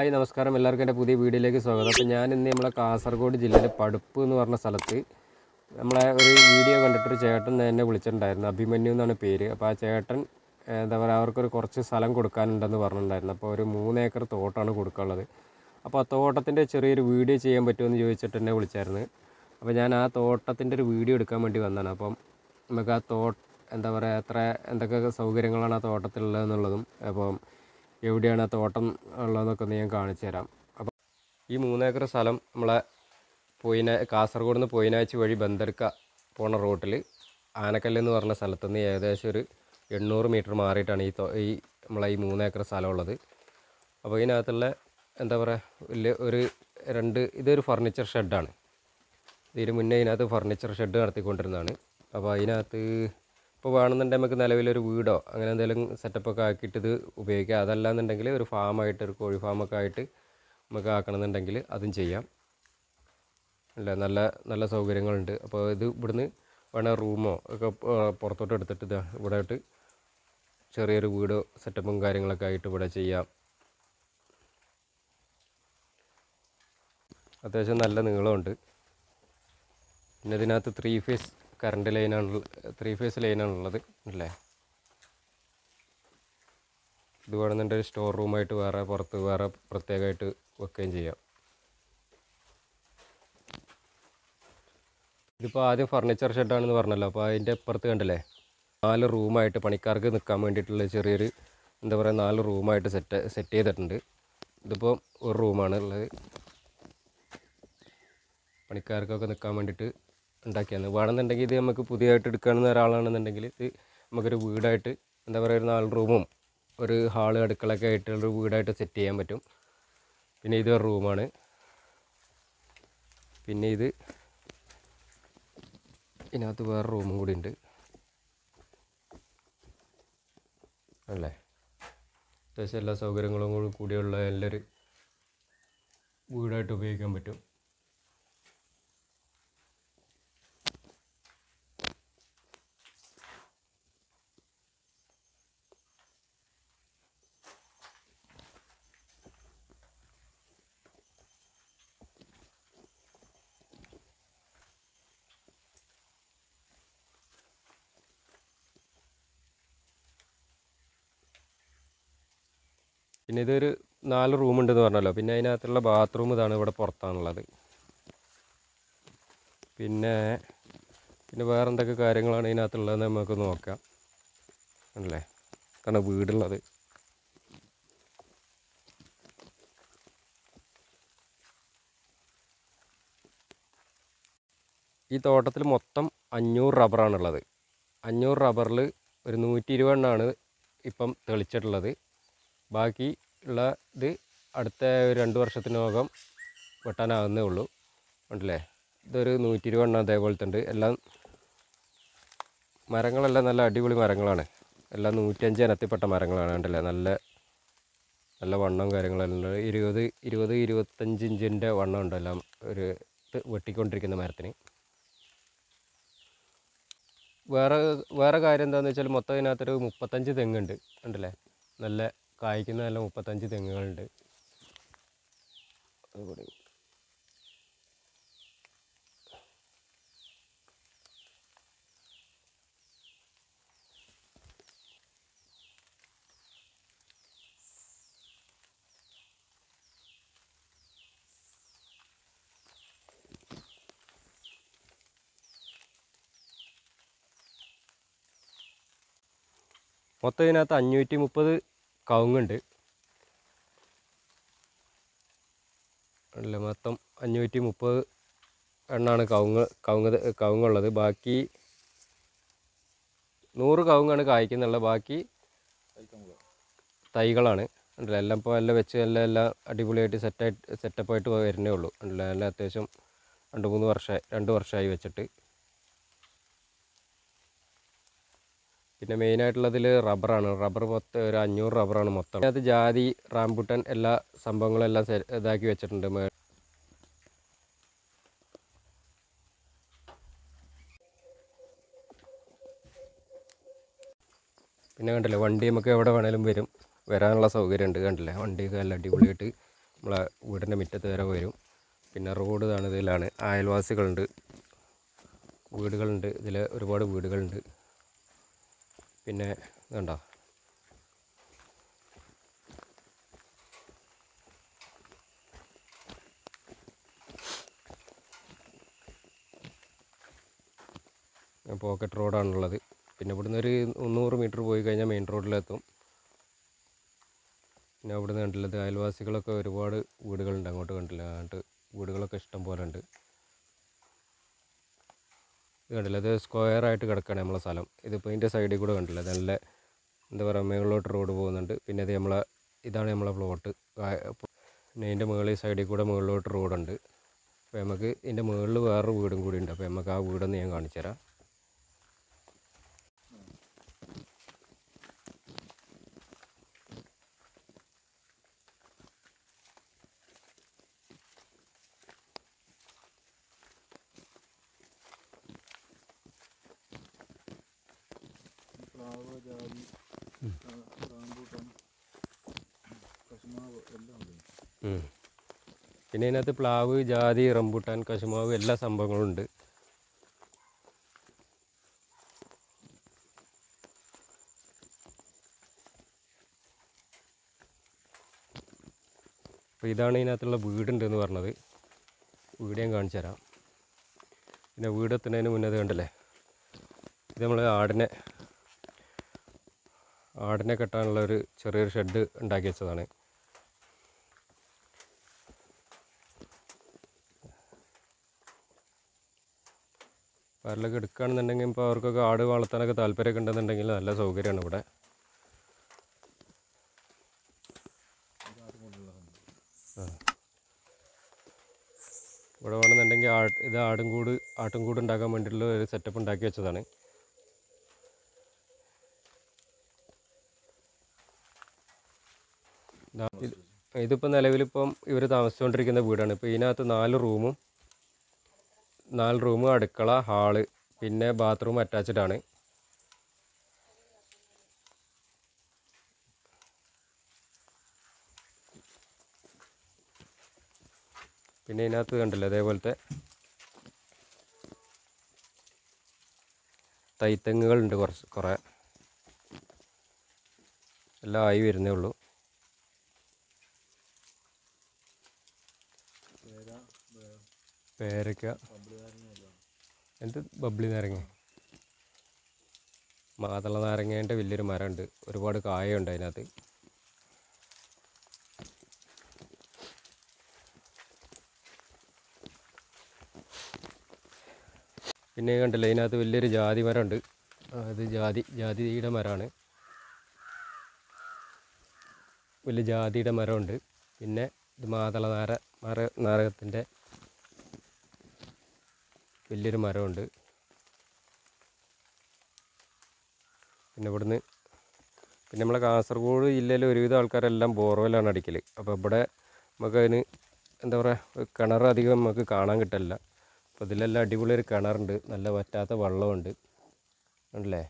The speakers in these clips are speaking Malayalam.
ഹായ് നമസ്കാരം എല്ലാവർക്കും എൻ്റെ പുതിയ വീഡിയോയിലേക്ക് സ്വാഗതം അപ്പോൾ ഞാൻ ഇന്ന് നമ്മളെ കാസർഗോഡ് ജില്ലയിലെ പടുപ്പ് എന്ന് പറഞ്ഞ സ്ഥലത്ത് നമ്മളെ ഒരു വീഡിയോ കണ്ടിട്ടൊരു ചേട്ടൻ എന്നെ വിളിച്ചിട്ടുണ്ടായിരുന്നു അഭിമന്യു എന്നാണ് പേര് അപ്പോൾ ആ ചേട്ടൻ ഏഹ്, എന്താ പറയുക അവർക്കൊരു കുറച്ച് സ്ഥലം കൊടുക്കാനുണ്ടെന്ന് പറഞ്ഞിട്ടുണ്ടായിരുന്നു അപ്പോൾ ഒരു മൂന്ന് ഏക്കർ തോട്ടമാണ് കൊടുക്കാനുള്ളത് അപ്പോൾ ആ തോട്ടത്തിൻ്റെ ചെറിയൊരു വീഡിയോ ചെയ്യാൻ പറ്റുമെന്ന് ചോദിച്ചിട്ട് എന്നെ വിളിച്ചായിരുന്നു അപ്പോൾ ഞാൻ ആ തോട്ടത്തിൻ്റെ ഒരു വീഡിയോ എടുക്കാൻ വേണ്ടി വന്നതാണ് അപ്പം നമുക്ക് ആ തോ എന്താ പറയുക എത്ര എന്തൊക്കെ സൗകര്യങ്ങളാണ് ആ തോട്ടത്തിലുള്ളതെന്നുള്ളതും അപ്പം എവിടെയാണ് ആ തോട്ടം ഉള്ളതെന്നൊക്കെ ഒന്ന് ഞാൻ കാണിച്ചു തരാം അപ്പം ഈ മൂന്നേക്കർ സ്ഥലം നമ്മളെ പോയിന കാസർഗോഡ് നിന്ന് പോയിനാഴ്ച വഴി ബന്ദർക്ക പോണ റൂട്ടിൽ ആനക്കല്ല് എന്ന് പറഞ്ഞ സ്ഥലത്ത് നിന്ന് ഏകദേശം ഒരു എണ്ണൂറ് മീറ്റർ മാറിയിട്ടാണ് ഈ തോ ഈ നമ്മളെ ഈ മൂന്നേക്കർ സ്ഥലമുള്ളത് അപ്പോൾ ഇതിനകത്തുള്ള എന്താ പറയുക വലിയ ഒരു രണ്ട് ഇതൊരു ഫർണിച്ചർ ഷെഡാണ് ഇതിന് മുന്നേ ഇതിനകത്ത് ഫർണിച്ചർ ഷെഡ് നടത്തിക്കൊണ്ടിരുന്നതാണ് അപ്പോൾ അതിനകത്ത് ഇപ്പോൾ വേണമെന്നുണ്ടെങ്കിൽ നമുക്ക് നിലവിലൊരു വീടോ അങ്ങനെ എന്തെങ്കിലും സെറ്റപ്പൊക്കെ ആക്കിയിട്ട് ഇത് ഉപയോഗിക്കാം അതല്ലാന്നുണ്ടെങ്കിൽ ഒരു ഫാമായിട്ട് ഒരു കോഴി ഫാമൊക്കെ ആയിട്ട് നമുക്ക് ആക്കണമെന്നുണ്ടെങ്കിൽ അതും ചെയ്യാം അല്ല നല്ല നല്ല സൗകര്യങ്ങളുണ്ട് അപ്പോൾ ഇത് ഇവിടുന്ന് വേണേൽ റൂമോ ഒക്കെ പ- പുറത്തോട്ട് എടുത്തിട്ട് ഇതാ ഇവിടെ ആയിട്ട് ചെറിയൊരു വീട് സെറ്റപ്പും കാര്യങ്ങളൊക്കെ ആയിട്ട് ഇവിടെ ചെയ്യാം അത്യാവശ്യം നല്ല നീളമുണ്ട് പിന്നെ ഇതിനകത്ത് ത്രീ ഫേസ് കറണ്ട് ലൈനാണ് ത്രീ ഫേസ് ലൈനാണുള്ളത് അല്ലേ ഇത് വേണമെന്നുണ്ടെങ്കിൽ സ്റ്റോർ റൂമായിട്ട് വേറെ പുറത്ത് വേറെ പ്രത്യേകമായിട്ട് വെക്കുകയും ചെയ്യാം ഇതിപ്പോൾ ആദ്യം ഫർണിച്ചർ ഷെഡാണെന്ന് പറഞ്ഞല്ലോ അപ്പോൾ അതിൻ്റെ അപ്പുറത്ത് കണ്ടില്ലേ നാല് റൂമായിട്ട് പണിക്കാർക്ക് നിൽക്കാൻ വേണ്ടിയിട്ടുള്ള ചെറിയൊരു എന്താ പറയുക നാല് റൂമായിട്ട് സെറ്റ് സെറ്റ് ചെയ്തിട്ടുണ്ട് ഇതിപ്പോൾ ഒരു റൂമാണ് ഉള്ളത് പണിക്കാർക്കൊക്കെ നിൽക്കാൻ വേണ്ടിയിട്ട് ഉണ്ടാക്കിയാണ് വേണമെന്നുണ്ടെങ്കിൽ ഇത് നമുക്ക് പുതിയതായിട്ട് എടുക്കുകയാണെന്ന് ഒരാളാണെന്നുണ്ടെങ്കിൽ ഇത് നമുക്കൊരു വീടായിട്ട് എന്താ പറയുക ഒരു നാല് റൂമും ഒരു ഹാള് അടുക്കളൊക്കെ ആയിട്ടുള്ളൊരു വീടായിട്ട് സെറ്റ് ചെയ്യാൻ പറ്റും പിന്നെ ഇത് ഒരു റൂമാണ് പിന്നെ ഇത് ഇതിനകത്ത് വേറെ റൂമും കൂടി ഉണ്ട് അല്ലേ അത്യാവശ്യം എല്ലാ സൗകര്യങ്ങളും കൂടി കൂടിയുള്ള നല്ലൊരു വീടായിട്ട് ഉപയോഗിക്കാൻ പറ്റും പിന്നെ ഇതൊരു നാല് റൂം ഉണ്ടെന്ന് പറഞ്ഞല്ലോ പിന്നെ അതിനകത്തുള്ള ബാത്റൂം ഇതാണ് ഇവിടെ പുറത്താണുള്ളത് പിന്നെ പിന്നെ വേറെ എന്തൊക്കെ കാര്യങ്ങളാണ് ഇതിനകത്തുള്ളതെന്ന് നമുക്ക് നോക്കാം അല്ലേ കാരണം വീടുള്ളത് ഈ തോട്ടത്തിൽ മൊത്തം അഞ്ഞൂറ് റബ്ബറാണുള്ളത് അഞ്ഞൂറ് റബ്ബറിൽ ഒരു നൂറ്റി ഇരുപതെണ്ണമാണ് ഇപ്പം തെളിച്ചിട്ടുള്ളത് ബാക്കി ഉള്ള ഇത് അടുത്ത ഒരു രണ്ട് വർഷത്തിനകം വെട്ടാനാകുന്നേ ഉള്ളൂ ഉണ്ടല്ലേ ഇതൊരു നൂറ്റി ഇരുപതെണ്ണം അതേപോലത്തെ ഉണ്ട് എല്ലാം മരങ്ങളെല്ലാം നല്ല അടിപൊളി മരങ്ങളാണ് എല്ലാം നൂറ്റഞ്ച് ഇനത്തിൽപ്പെട്ട മരങ്ങളാണ് കണ്ടല്ലേ നല്ല നല്ല വണ്ണവും കാര്യങ്ങളെല്ലാം ഉണ്ട് ഇരുപത് ഇരുപത് ഇരുപത്തഞ്ച് ഇഞ്ചിൻ്റെ വണ്ണം ഉണ്ട് എല്ലാം ഒരു ഇത് വെട്ടിക്കൊണ്ടിരിക്കുന്ന മരത്തിന് വേറെ വേറെ കാര്യം എന്താണെന്ന് വെച്ചാൽ മൊത്തം ഇതിനകത്തൊരു മുപ്പത്തഞ്ച് തെങ്ങുണ്ട് ഉണ്ടല്ലേ നല്ല കായ്ക്കുന്ന നല്ല മുപ്പത്തഞ്ച് തെങ്ങുകളുണ്ട് അതുകൂടി മൊത്തം ഇതിനകത്ത് അഞ്ഞൂറ്റി മുപ്പത് കവുങ്ങുണ്ട് അല്ല മൊത്തം അഞ്ഞൂറ്റി മുപ്പത് എണ്ണാണ് കവുങ്ങ് കവുങ്ങ് ത- കവുങ്ങുള്ളത് ബാക്കി നൂറ് കവുങ്ങാണ് കായ്ക്കുന്നുള്ളത് ബാക്കി തൈകളാണ് ഉണ്ടല്ലോ എല്ലാം ഇപ്പോൾ എല്ലാം വെച്ച് എല്ലാം എല്ലാം അടിപൊളിയായിട്ട് സെറ്റായിട്ട് സെറ്റപ്പായിട്ട് വരുന്നേ ഉള്ളൂ ഉണ്ടല്ലോ എല്ലാം അത്യാവശ്യം രണ്ട് മൂന്ന് വർഷമായി രണ്ട് വർഷമായി വെച്ചിട്ട് പിന്നെ മെയിനായിട്ടുള്ളതിൽ റബ്ബറാണ് റബ്ബർ മൊത്തം ഒരു അഞ്ഞൂറ് റബ്ബറാണ് മൊത്തം അതിനകത്ത് ജാതി റാംബുട്ടൻ എല്ലാ സംഭവങ്ങളും എല്ലാം സെ- ഇതാക്കി വെച്ചിട്ടുണ്ട് മേ- പിന്നെ കണ്ടില്ലേ വണ്ടി നമുക്ക് എവിടെ വേണേലും വരും വരാനുള്ള സൗകര്യം ഉണ്ട് കണ്ടില്ലേ വണ്ടിയൊക്കെ നല്ല അടിപൊളിയായിട്ട് നമ്മളെ വീടിൻ്റെ മുറ്റത്ത് വരെ വരും പിന്നെ റോഡ് ഇതാണ് ഇതിലാണ് അയൽവാസികളുണ്ട് വീടുകളുണ്ട് ഇതിൽ ഒരുപാട് വീടുകളുണ്ട് പിന്നെ ഇതുണ്ടോ പോക്കറ്റ് റോഡാണുള്ളത് പിന്നെ ഇവിടുന്ന് ഒരു മുന്നൂറ് മീറ്റർ പോയി കഴിഞ്ഞാൽ മെയിൻ റോഡിലെത്തും പിന്നെ അവിടുന്ന് കണ്ടില്ലത് അയൽവാസികളൊക്കെ ഒരുപാട് വീടുകളുണ്ട് അങ്ങോട്ട് കണ്ടില്ല അങ്ങോട്ട് വീടുകളൊക്കെ ഇഷ്ടം പോലെ ഉണ്ട് ഇത് കണ്ടില്ല ഇത് സ്ക്വയർ ആയിട്ട് കിടക്കുകയാണ് നമ്മളെ സ്ഥലം ഇതിപ്പോൾ ഇതിൻ്റെ സൈഡിൽ കൂടെ കണ്ടില്ല ഇത് നല്ല എന്താ പറയുക മുകളിലോട്ട് റോഡ് പോകുന്നുണ്ട് പിന്നെ ഇത് നമ്മളെ ഇതാണ് നമ്മളെ പ്ലോട്ട് പിന്നെ ഇതിൻ്റെ മുകളിൽ സൈഡിൽ കൂടെ മുകളിലോട്ട് റോഡുണ്ട് അപ്പോൾ നമുക്ക് ഇതിൻ്റെ മുകളിൽ വേറൊരു വീടും കൂടി ഉണ്ട് അപ്പോൾ നമുക്ക് ആ വീടൊന്ന് ഞാൻ കാണിച്ചു തരാം പ്ലാവ് ജാതി റാമ്പൂട്ടാൻ കശുമാവ് എല്ലാം ഉണ്ട് ഉം. പിന്നെ ഇതിനകത്ത് പ്ലാവ് ജാതി റംബൂട്ടാൻ കശുമാവ് എല്ലാ സംഭവങ്ങളും ഉണ്ട് അപ്പോൾ ഇതാണ് ഇതിനകത്തുള്ള വീടുണ്ട് എന്ന് പറഞ്ഞത് വീട് ഞാൻ കാണിച്ചു തരാം പിന്നെ വീട് എത്തുന്നതിന് മുന്നേ ഇത് കണ്ടല്ലേ ഇത് നമ്മൾ ആടിനെ ആടിനെ കെട്ടാനുള്ള ഒരു ചെറിയൊരു ഷെഡ് ഉണ്ടാക്കി വെച്ചതാണ് ആരിലൊക്കെ എടുക്കുകയാണെന്നുണ്ടെങ്കിൽ ഇപ്പോൾ അവർക്കൊക്കെ ആട് വളർത്താനൊക്കെ താല്പര്യമൊക്കെ ഉണ്ടെന്നുണ്ടെങ്കിൽ നല്ല സൗകര്യമാണ് ഇവിടെ ആ. ഇവിടെ വേണമെന്നുണ്ടെങ്കിൽ ആ ഇത് ആടും കൂട് ആട്ടും കൂട് ഉണ്ടാക്കാൻ വേണ്ടിയിട്ടുള്ള ഒരു സെറ്റപ്പ് ഉണ്ടാക്കി വെച്ചതാണ് ദാ ഇത് ഇതിപ്പോൾ നിലവിലിപ്പം ഇവർ താമസിച്ചുകൊണ്ടിരിക്കുന്ന വീടാണ് ഇപ്പോൾ ഇതിനകത്ത് നാല് റൂമും നാല് റൂം അടുക്കള ഹാള് പിന്നെ ബാത്റൂം അറ്റാച്ച്ഡ് ആണ് പിന്നെ ഇതിനകത്ത് കണ്ടില്ലേ അതേപോലത്തെ തൈത്തെങ്ങുകളുണ്ട് കുറച്ച് കുറേ എല്ലാം ആയി വരുന്നേ ഉള്ളൂ പേര വേ- പേരയ്ക്ക പമ്പിളിനാരങ്ങ എന്ത് ബബ്ലി നാരങ്ങ മാതള നാരങ്ങേൻ്റെ വലിയൊരു മരമുണ്ട് ഒരുപാട് കായുണ്ട് അതിനകത്ത് പിന്നെ കണ്ടില്ല ഇതിനകത്ത് വലിയൊരു ജാതി മരമുണ്ട് ആ, ഇത് ജാതി ജാതിയുടെ മരമാണ് വലിയ ജാതിയുടെ മരമുണ്ട് പിന്നെ ഇത് മാതള നാര മര നാരകത്തിൻ്റെ വലിയൊരു മരമുണ്ട് പിന്നെ ഇവിടുന്ന് പിന്നെ നമ്മളെ കാസർഗോഡ് ജില്ലയിൽ ഒരുവിധം ആൾക്കാരെല്ലാം ബോർവെല്ലാണ് അടിക്കൽ അപ്പോൾ ഇവിടെ നമുക്കതിന് എന്താ പറയുക കിണർ അധികം നമുക്ക് കാണാൻ കിട്ടില്ല അപ്പോൾ ഇതിലെല്ലാം അടിപൊളി ഒരു കിണറുണ്ട് നല്ല വറ്റാത്ത വെള്ളമുണ്ട് ഉണ്ടല്ലേ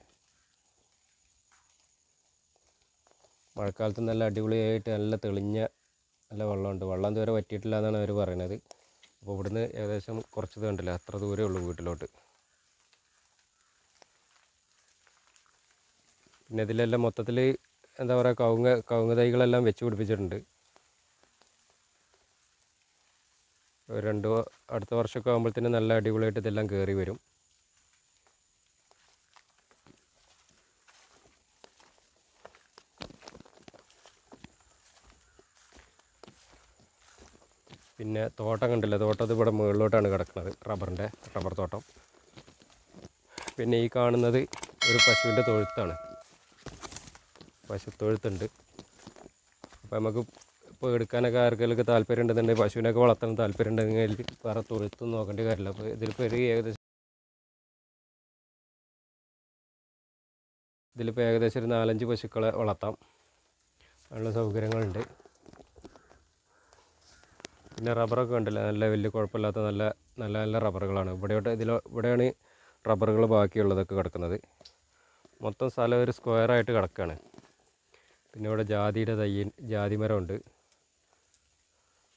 മഴക്കാലത്ത് നല്ല അടിപൊളിയായിട്ട് നല്ല തെളിഞ്ഞ നല്ല വെള്ളമുണ്ട് വെള്ളം ഇതുവരെ വറ്റിയിട്ടില്ല എന്നാണ് അവർ പറയണത് അപ്പോൾ ഇവിടുന്ന് ഏകദേശം കുറച്ച് ഇത് കണ്ടില്ല അത്ര ദൂരമേ ഉള്ളൂ വീട്ടിലോട്ട് പിന്നെ ഇതിലെല്ലാം മൊത്തത്തിൽ എന്താ പറയുക കവുങ്ങ കവുങ്ങ് തൈകളെല്ലാം വെച്ച് പിടിപ്പിച്ചിട്ടുണ്ട് ഒരു രണ്ട് വ- അടുത്ത വർഷമൊക്കെ ആകുമ്പോഴത്തേനും നല്ല അടിപൊളിയായിട്ട് ഇതെല്ലാം കയറി വരും പിന്നെ തോട്ടം കണ്ടില്ല തോട്ടം ഇത് ഇവിടെ മുകളിലോട്ടാണ് കിടക്കുന്നത് റബ്ബറിൻ്റെ റബ്ബർ തോട്ടം പിന്നെ ഈ കാണുന്നത് ഒരു പശുവിൻ്റെ തൊഴുത്താണ് പശു തൊഴുത്തുണ്ട് അപ്പോൾ നമുക്ക് ഇപ്പോൾ എടുക്കാനൊക്കെ ആർക്കെങ്കിലും താല്പര്യം ഉണ്ടെന്നുണ്ടെങ്കിൽ പശുവിനൊക്കെ വളർത്താൻ താല്പര്യം ഉണ്ടെങ്കിൽ വേറെ തൊഴുത്തും നോക്കേണ്ട കാര്യമില്ല അപ്പോൾ ഇതിലിപ്പോൾ ഒരു ഏകദേശം ഇതിലിപ്പോൾ ഏകദേശം ഒരു നാലഞ്ച് പശുക്കളെ വളർത്താം അതിനുള്ള സൗകര്യങ്ങളുണ്ട് പിന്നെ റബ്ബറൊക്കെ ഉണ്ടല്ലോ നല്ല വലിയ കുഴപ്പമില്ലാത്ത നല്ല നല്ല നല്ല റബ്ബറുകളാണ് ഇവിടെയോട്ട് ഇതിൽ ഇവിടെയാണ് റബ്ബറുകൾ ബാക്കിയുള്ളതൊക്കെ കിടക്കുന്നത് മൊത്തം സ്ഥലം ഒരു സ്ക്വയറായിട്ട് കിടക്കുകയാണ് പിന്നെ ഇവിടെ ജാതിയുടെ തൈ ജാതി മരമുണ്ട്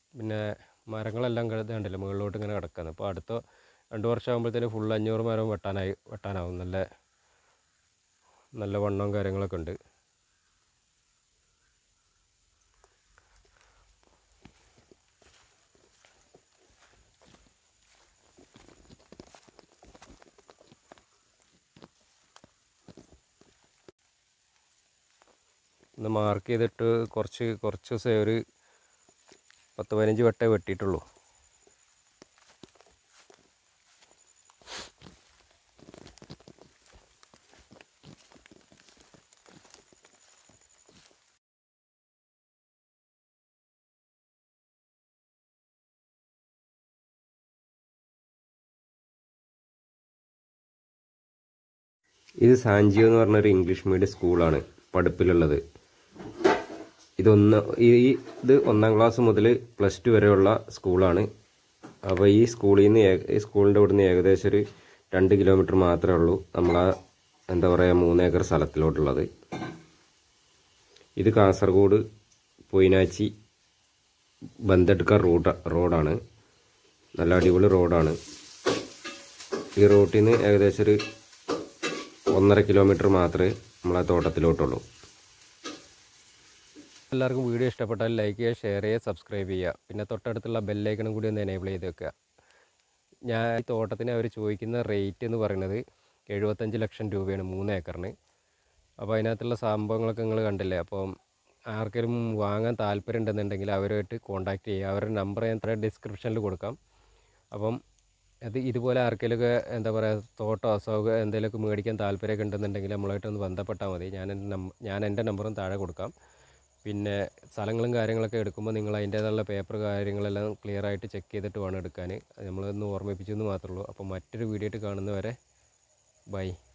പിന്നെ മരങ്ങളെല്ലാം കണ്ടല്ലോ മുകളിലോട്ട് ഇങ്ങനെ കിടക്കുന്നത് അപ്പോൾ അടുത്ത രണ്ട് വർഷം ആകുമ്പോഴത്തേന് ഫുൾ അഞ്ഞൂറ് മരം വെട്ടാനായി വെട്ടാനാവും നല്ല നല്ല വണ്ണവും കാര്യങ്ങളൊക്കെ ഉണ്ട് ഒന്ന് മാർക്ക് ചെയ്തിട്ട് കുറച്ച് കുറച്ച് ദിവസം ഒരു പത്ത് പതിനഞ്ച് വട്ടേ വെട്ടിയിട്ടുള്ളൂ ഇത് സാഞ്ചിയോ എന്ന് പറഞ്ഞൊരു ഇംഗ്ലീഷ് മീഡിയം സ്കൂളാണ് പടുപ്പിലുള്ളത് ഇതൊന്ന് ഈ ഇത് ഒന്നാം ക്ലാസ് മുതൽ പ്ലസ് ടു വരെയുള്ള സ്കൂളാണ് അപ്പോൾ ഈ സ്കൂളിൽ നിന്ന് ഏക- ഈ സ്കൂളിൻ്റെ ഇവിടുന്ന് ഏകദേശം ഒരു രണ്ട് കിലോമീറ്റർ മാത്രമേ ഉള്ളൂ നമ്മളെ എന്താ പറയുക മൂന്നേക്കർ സ്ഥലത്തിലോട്ടുള്ളത് ഇത് കാസർഗോഡ് പൊയിനാച്ചി ബന്തെടുക്ക റോഡ് റോഡാണ് നല്ല അടിപൊളി റോഡാണ് ഈ റോട്ടിൽ നിന്ന് ഏകദേശം ഒരു ഒന്നര കിലോമീറ്റർ മാത്രമേ നമ്മളെ തോട്ടത്തിലോട്ടുള്ളൂ എല്ലാവർക്കും വീഡിയോ ഇഷ്ടപ്പെട്ടാൽ ലൈക്ക് ചെയ്യുക ഷെയർ ചെയ്യുക സബ്സ്ക്രൈബ് ചെയ്യുക പിന്നെ തൊട്ടടുത്തുള്ള ബെല്ലൈക്കണും കൂടി ഒന്ന് എനേബിൾ ചെയ്ത് വെക്കുക ഞാൻ ഈ തോട്ടത്തിന് അവർ ചോദിക്കുന്ന റേറ്റ് എന്ന് പറയുന്നത് എഴുപത്തഞ്ച് ലക്ഷം രൂപയാണ് മൂന്ന് ഏക്കറിന് അപ്പോൾ അതിനകത്തുള്ള സംഭവങ്ങളൊക്കെ നിങ്ങൾ കണ്ടില്ലേ അപ്പം ആർക്കെങ്കിലും വാങ്ങാൻ താല്പര്യം ഉണ്ടെന്നുണ്ടെങ്കിൽ അവരുമായിട്ട് കോൺടാക്ട് ചെയ്യുക അവരുടെ നമ്പർ ഞാൻ താഴെ ഡിസ്ക്രിപ്ഷനിൽ കൊടുക്കാം അപ്പം അത് ഇതുപോലെ ആർക്കെങ്കിലുമൊക്കെ എന്താ പറയുക തോട്ടോ അസുഖം എന്തെങ്കിലുമൊക്കെ മേടിക്കാൻ താല്പര്യമൊക്കെ ഉണ്ടെന്നുണ്ടെങ്കിൽ നമ്മളായിട്ടൊന്ന് ബന്ധപ്പെട്ടാൽ മതി ഞാൻ എൻ്റെ നമ്പർ ഞാൻ എൻ്റെ നമ്പറും താഴെ കൊടുക്കാം പിന്നെ സ്ഥലങ്ങളും കാര്യങ്ങളൊക്കെ എടുക്കുമ്പോൾ നിങ്ങൾ അതിൻ്റേതായുള്ള പേപ്പർ കാര്യങ്ങളെല്ലാം ക്ലിയർ ആയിട്ട് ചെക്ക് ചെയ്തിട്ട് വേണം എടുക്കാൻ നമ്മളൊന്ന് ഓർമ്മിപ്പിച്ചെന്ന് മാത്രമേ ഉള്ളൂ അപ്പോൾ മറ്റൊരു വീഡിയോ ആയിട്ട് കാണുന്നവരെ ബൈ